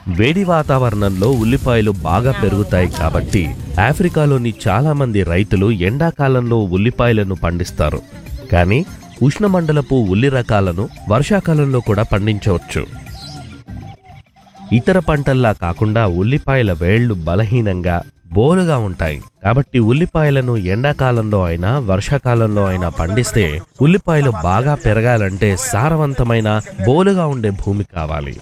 వేడి వాతావరణంలో ఉల్లిపాయలు బాగా పెరుగుతాయి కాబట్టి ఆఫ్రికాలోని చాలా మంది రైతులు ఎండాకాలంలో ఉల్లిపాయలను పండిస్తారు కానీ ఉష్ణమండలపు ఉల్లి రకాలను వర్షాకాలంలో కూడా పండించవచ్చు ఇతర పంటల్లా కాకుండా ఉల్లిపాయల వేళ్లు బలహీనంగా బోలుగా ఉంటాయి కాబట్టి ఉల్లిపాయలను ఎండాకాలంలో అయినా వర్షాకాలంలో అయినా పండిస్తే ఉల్లిపాయలు బాగా పెరగాలంటే సారవంతమైన బోలుగా ఉండే భూమి కావాలి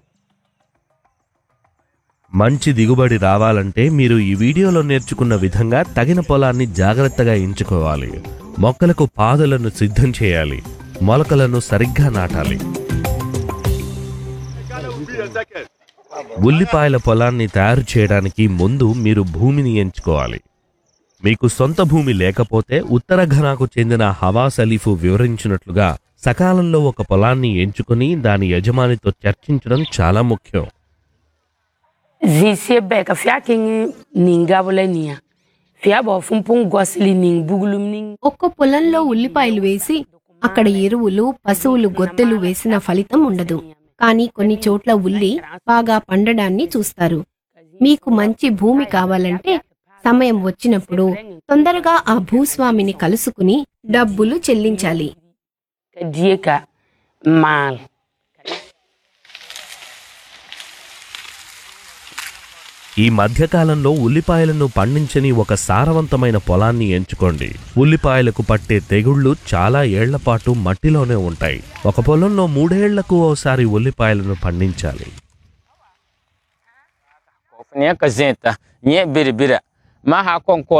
మంచి దిగుబడి రావాలంటే మీరు ఈ వీడియోలో నేర్చుకున్న విధంగా తగిన పొలాన్ని జాగ్రత్తగా ఎంచుకోవాలి మొక్కలకు పాదులను సిద్ధం చేయాలి మొలకలను సరిగ్గా నాటాలి ఉల్లిపాయల పొలాన్ని తయారు చేయడానికి ముందు మీరు భూమిని ఎంచుకోవాలి మీకు సొంత భూమి లేకపోతే ఉత్తర ఘనాకు చెందిన హవాస్ అలీఫు వివరించినట్లుగా సకాలంలో ఒక పొలాన్ని ఎంచుకుని దాని యజమానితో చర్చించడం చాలా ముఖ్యం Zisie bɛɛ ka fia king nin gabula nia. Fia bɔ fumpun gɔsili nin bugulum nin. ఒక్క పొలంలో ఉల్లిపాయలు వేసి అక్కడ ఎరువులు పశువులు గొత్తెలు వేసిన ఫలితం ఉండదు కానీ కొన్ని చోట్ల ఉల్లి బాగా పండడాన్ని చూస్తారు మీకు మంచి భూమి కావాలంటే సమయం వచ్చినప్పుడు తొందరగా ఆ భూస్వామిని కలుసుకుని డబ్బులు చెల్లించాలి Ka die ka maal. ఈ మధ్యకాలంలో ఉల్లిపాయలను పండించని ఒక సారవంతమైన పొలాన్ని ఎంచుకోండి ఉల్లిపాయలకు పట్టే తెగుళ్లు చాలా ఏళ్ల పాటు మట్టిలోనే ఉంటాయి ఒక పొలంలో మూడేళ్లకు ఓసారి ఉల్లిపాయలను పండించాలి Kof ne ka zẽta yẽ bir-bira maa ha kõn